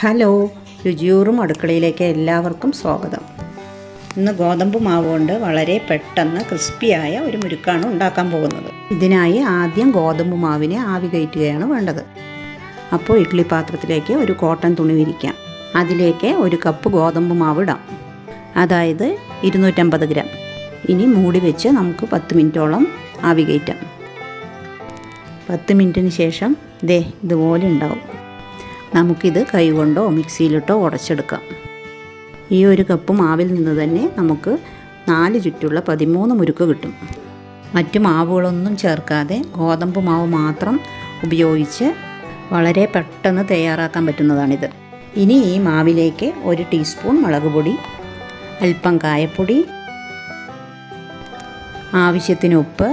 hello രുചിയൂറും അടുക്കളയിലേക്ക് എല്ലാവർക്കും സ്വാഗതം ഇന്ന് ഗോതമ്പ് മാവ് കൊണ്ട് വളരെ പെട്ടെന്ന് ക്രിസ്പിയായ ഒരു മുരുക്കാണ് ഉണ്ടാക്കാൻ പോകുന്നത് ഇതിനായി ആദ്യം ഗോതമ്പ് മാവിനെ ആവി കയറ്റുകയാണ് വേണ്ടത് അപ്പോൾ ഇഡ്ഡലി പാത്രത്തിലേക്ക് ഒരു കോട്ടൺ തുണി വിരിക്കാം അതിലേക്ക് ഒരു കപ്പ് ഗോതമ്പ് മാവ് ഇടാം അതായത് ഇരുന്നൂറ്റമ്പത് ഗ്രാം ഇനി മൂടി വെച്ച് നമുക്ക് പത്ത് മിനിറ്റോളം ആവി കയറ്റാം പത്ത് മിനിറ്റിന് ശേഷം ദേ ഇതുപോലെ ഉണ്ടാവും നമുക്കിത് കൈകൊണ്ടോ മിക്സിയിലിട്ടോ ഉടച്ചെടുക്കാം ഈ ഒരു കപ്പ് മാവിൽ നിന്ന് തന്നെ നമുക്ക് നാല് ചുറ്റുള്ള പതിമൂന്ന് മുരുക്ക് കിട്ടും മറ്റു മാവുകളൊന്നും ചേർക്കാതെ ഗോതമ്പ് മാവ് മാത്രം ഉപയോഗിച്ച് വളരെ പെട്ടെന്ന് തയ്യാറാക്കാൻ പറ്റുന്നതാണിത് ഇനി ഈ മാവിലേക്ക് ഒരു ടീസ്പൂൺ മുളക് പൊടി അല്പം കായപ്പൊടി ആവശ്യത്തിന് ഉപ്പ്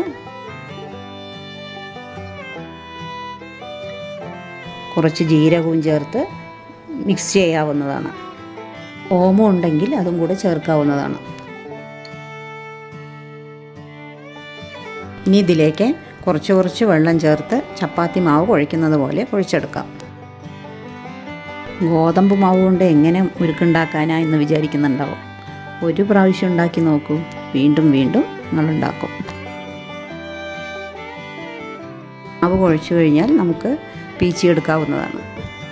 കുറച്ച് ജീരകവും ചേർത്ത് മിക്സ് ചെയ്യാവുന്നതാണ് ഓമം ഉണ്ടെങ്കിൽ അതും കൂടെ ചേർക്കാവുന്നതാണ് ഇനി ഇതിലേക്ക് കുറച്ച് കുറച്ച് വെള്ളം ചേർത്ത് ചപ്പാത്തി മാവ് കുഴയ്ക്കുന്നത് പോലെ കുഴച്ചെടുക്കാം ഗോതമ്പ് മാവ് കൊണ്ട് എങ്ങനെ മുരുക്കുണ്ടാക്കാനാ എന്ന് വിചാരിക്കുന്നുണ്ടാവും ഒരു പ്രാവശ്യം ഉണ്ടാക്കി നോക്കൂ വീണ്ടും വീണ്ടും നിങ്ങളുണ്ടാക്കും മാവ് കുഴച്ചു കഴിഞ്ഞാൽ നമുക്ക് പീച്ചിയെടുക്കാവുന്നതാണ്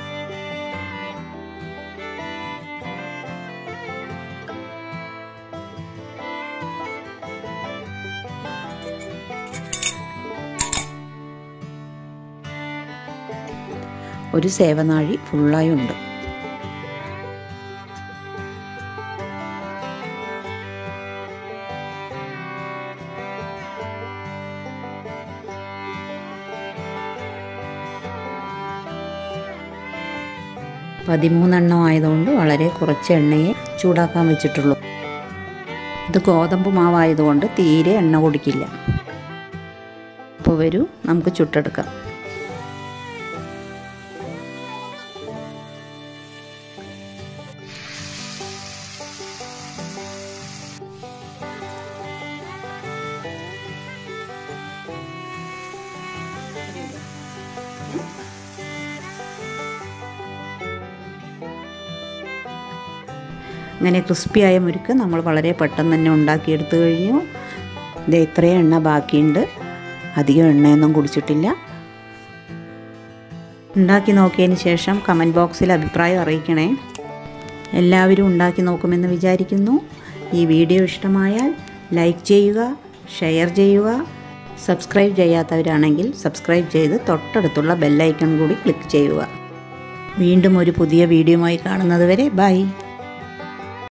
ഒരു സേവനാഴി ഫുള്ളായി ഉണ്ട് പതിമൂന്നെണ്ണം ആയതുകൊണ്ട് വളരെ കുറച്ച് എണ്ണയെ ചൂടാക്കാൻ വെച്ചിട്ടുള്ളൂ ഇത് ഗോതമ്പ് മാവായതുകൊണ്ട് തീരെ എണ്ണ കുടിക്കില്ല അപ്പോൾ വരൂ നമുക്ക് ചുട്ടെടുക്കാം ഇങ്ങനെ ക്രിസ്പിയായ മുരുക്ക് നമ്മൾ വളരെ പെട്ടെന്ന് തന്നെ ഉണ്ടാക്കിയെടുത്തു കഴിഞ്ഞു ഇത് ഇത്രയും എണ്ണ ബാക്കിയുണ്ട് അധികം എണ്ണയൊന്നും കുടിച്ചിട്ടില്ല ഉണ്ടാക്കി നോക്കിയതിന് ശേഷം കമൻറ്റ് ബോക്സിൽ അഭിപ്രായം അറിയിക്കണേ എല്ലാവരും ഉണ്ടാക്കി നോക്കുമെന്ന് വിചാരിക്കുന്നു ഈ വീഡിയോ ഇഷ്ടമായാൽ ലൈക്ക് ചെയ്യുക ഷെയർ ചെയ്യുക സബ്സ്ക്രൈബ് ചെയ്യാത്തവരാണെങ്കിൽ സബ്സ്ക്രൈബ് ചെയ്ത് തൊട്ടടുത്തുള്ള ബെല്ലൈക്കൺ കൂടി ക്ലിക്ക് ചെയ്യുക വീണ്ടും ഒരു പുതിയ വീഡിയോയുമായി കാണുന്നത് വരെ ബൈ